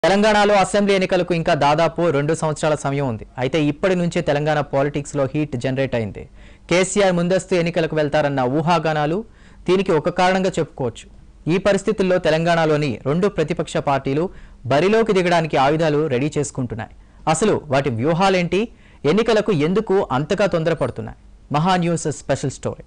తెలంగాణలో అసెంబ్లీ ఎన్నికలకు ఇంకా దాదాపు రెండు సంవత్సరాల సమయం ఉంది అయితే ఇప్పటి నుంచే తెలంగాణ పాలిటిక్స్ లో హీట్ జనరేట్ అయింది కేసీఆర్ ముందస్తు ఎన్నికలకు వెళ్తారన్న ఊహాగానాలు దీనికి ఒక కారణంగా చెప్పుకోవచ్చు ఈ పరిస్థితుల్లో తెలంగాణలోని రెండు ప్రతిపక్ష పార్టీలు బరిలోకి దిగడానికి ఆయుధాలు రెడీ చేసుకుంటున్నాయి అసలు వాటి వ్యూహాలేంటి ఎన్నికలకు ఎందుకు అంతగా తొందరపడుతున్నాయి Maha news special story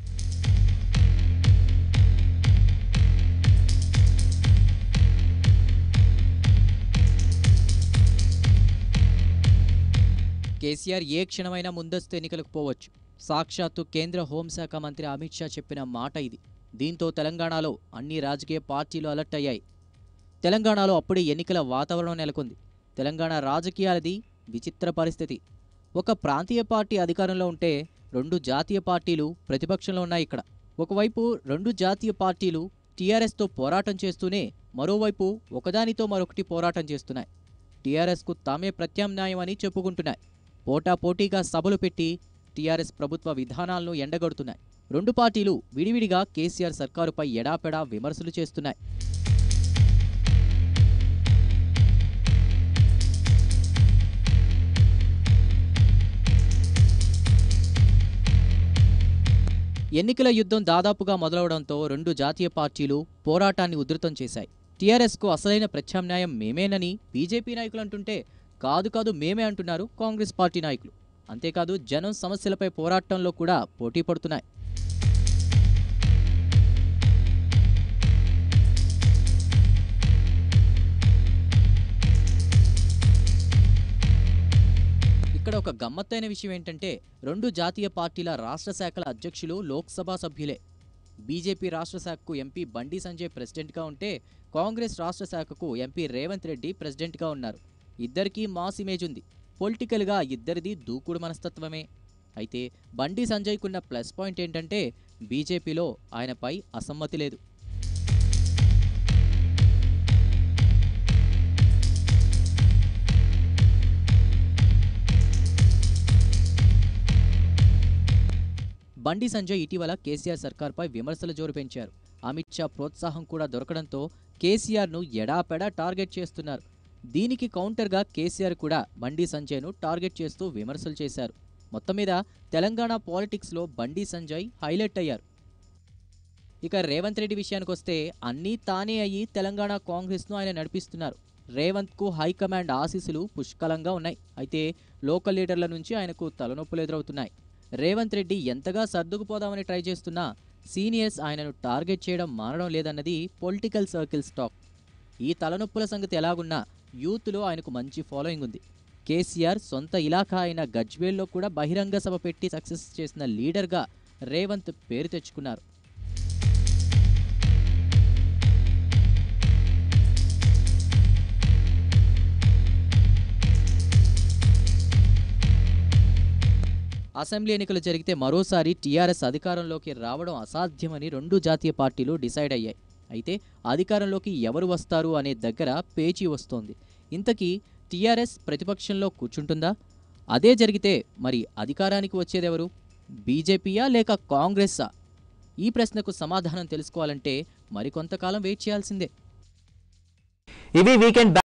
KCR ఏ క్షణమైనా ముందస్తు ఎన్నికలకు పోవచ్చు సాక్షాత్తు కేంద్ర హోంశాఖ మంత్రి అమిత్ షా చెప్పిన మాట ఇది దీంతో తెలంగాణలో అన్ని రాజకీయ పార్టీలు అలర్ట్ అయ్యాయి తెలంగాణలో అప్పుడే ఎన్నికల వాతావరణం నెలకొంది తెలంగాణ రాజకీయాలది విచిత్ర పరిస్థితి ఒక ప్రాంతీయ పార్టీ అధికారంలో ఉంటే రెండు జాతీయ పార్టీలు ప్రతిపక్షంలో ఉన్నాయి ఇక్కడ ఒకవైపు రెండు జాతీయ పార్టీలు టీఆర్ఎస్తో పోరాటం చేస్తూనే మరోవైపు ఒకదానితో మరొకటి పోరాటం చేస్తున్నాయి టీఆర్ఎస్కు తామే ప్రత్యామ్నాయం అని చెప్పుకుంటున్నాయి పోటాపోటీగా సభలు పెట్టి టీఆర్ఎస్ ప్రభుత్వ విధానాలను ఎండగడుతున్నాయి రెండు పార్టీలు విడివిడిగా కేసీఆర్ సర్కారుపై ఎడాపెడా విమర్శలు చేస్తున్నాయి ఎన్నికల యుద్ధం దాదాపుగా మొదలవడంతో రెండు జాతీయ పార్టీలు పోరాటాన్ని ఉధృతం చేశాయి టీఆర్ఎస్కు అసలైన ప్రత్యామ్నాయం మేమేనని బీజేపీ నాయకులు అంటుంటే కాదు కాదు మేమే అంటున్నారు కాంగ్రెస్ పార్టీ నాయకులు అంతేకాదు జనం సమస్యలపై పోరాటంలో కూడా పోటీ పడుతున్నాయి ఇక్కడ ఒక గమ్మత్తైన విషయం ఏంటంటే రెండు జాతీయ పార్టీల రాష్ట్ర శాఖల అధ్యక్షులు లోక్సభ సభ్యులే బీజేపీ రాష్ట్ర శాఖకు ఎంపీ బండి సంజయ్ ప్రెసిడెంట్గా ఉంటే కాంగ్రెస్ రాష్ట్ర శాఖకు ఎంపీ రేవంత్ రెడ్డి ప్రెసిడెంట్గా ఉన్నారు ఇద్దరికీ మాస్ ఇమేజ్ ఉంది పొలిటికల్గా ఇద్దరిది దూకుడు మనస్తత్వమే అయితే బండి సంజయ్కున్న ప్లస్ పాయింట్ ఏంటంటే బీజేపీలో ఆయనపై అసమ్మతి లేదు బండి సంజయ్ ఇటీవల కేసీఆర్ సర్కార్పై విమర్శల జోరు పెంచారు అమిత్ షా ప్రోత్సాహం కూడా దొరకడంతో కేసీఆర్ను ఎడాపెడా టార్గెట్ చేస్తున్నారు దీనికి కౌంటర్గా కేసీఆర్ కూడా బండి సంజయ్ను టార్గెట్ చేస్తూ విమర్శలు చేశారు మొత్తం మీద తెలంగాణ పాలిటిక్స్లో బండి సంజయ్ హైలైట్ అయ్యారు ఇక రేవంత్ రెడ్డి విషయానికొస్తే అన్నీ తానే అయ్యి తెలంగాణ కాంగ్రెస్ను ఆయన నడిపిస్తున్నారు రేవంత్కు హైకమాండ్ ఆశీస్సులు పుష్కలంగా ఉన్నాయి అయితే లోకల్ లీడర్ల నుంచి ఆయనకు తలనొప్పులు ఎదురవుతున్నాయి రేవంత్ రెడ్డి ఎంతగా సర్దుకుపోదామని ట్రై చేస్తున్నా సీనియర్స్ ఆయనను టార్గెట్ చేయడం మానడం లేదన్నది పొలిటికల్ సర్కిల్స్ టాక్ ఈ తలనొప్పుల సంగతి ఎలాగున్నా యూత్లో ఆయనకు మంచి ఫాలోయింగ్ ఉంది కేసీఆర్ సొంత ఇలాఖా అయిన గజ్వేల్లో కూడా బహిరంగ సభ పెట్టి సక్సెస్ చేసిన లీడర్గా రేవంత్ పేరు తెచ్చుకున్నారు అసెంబ్లీ ఎన్నికలు జరిగితే మరోసారి టీఆర్ఎస్ అధికారంలోకి రావడం అసాధ్యమని రెండు జాతీయ పార్టీలు డిసైడ్ అయ్యాయి అయితే అధికారంలోకి ఎవరు వస్తారు అనే దగ్గర పేచీ వస్తోంది ఇంతకీ టీఆర్ఎస్ ప్రతిపక్షంలో కూర్చుంటుందా అదే జరిగితే మరి అధికారానికి వచ్చేదెవరు బీజేపీయా లేక కాంగ్రెస్సా ఈ ప్రశ్నకు సమాధానం తెలుసుకోవాలంటే మరికొంతకాలం వెయిట్ చేయాల్సిందే ఇవి వీకెండ్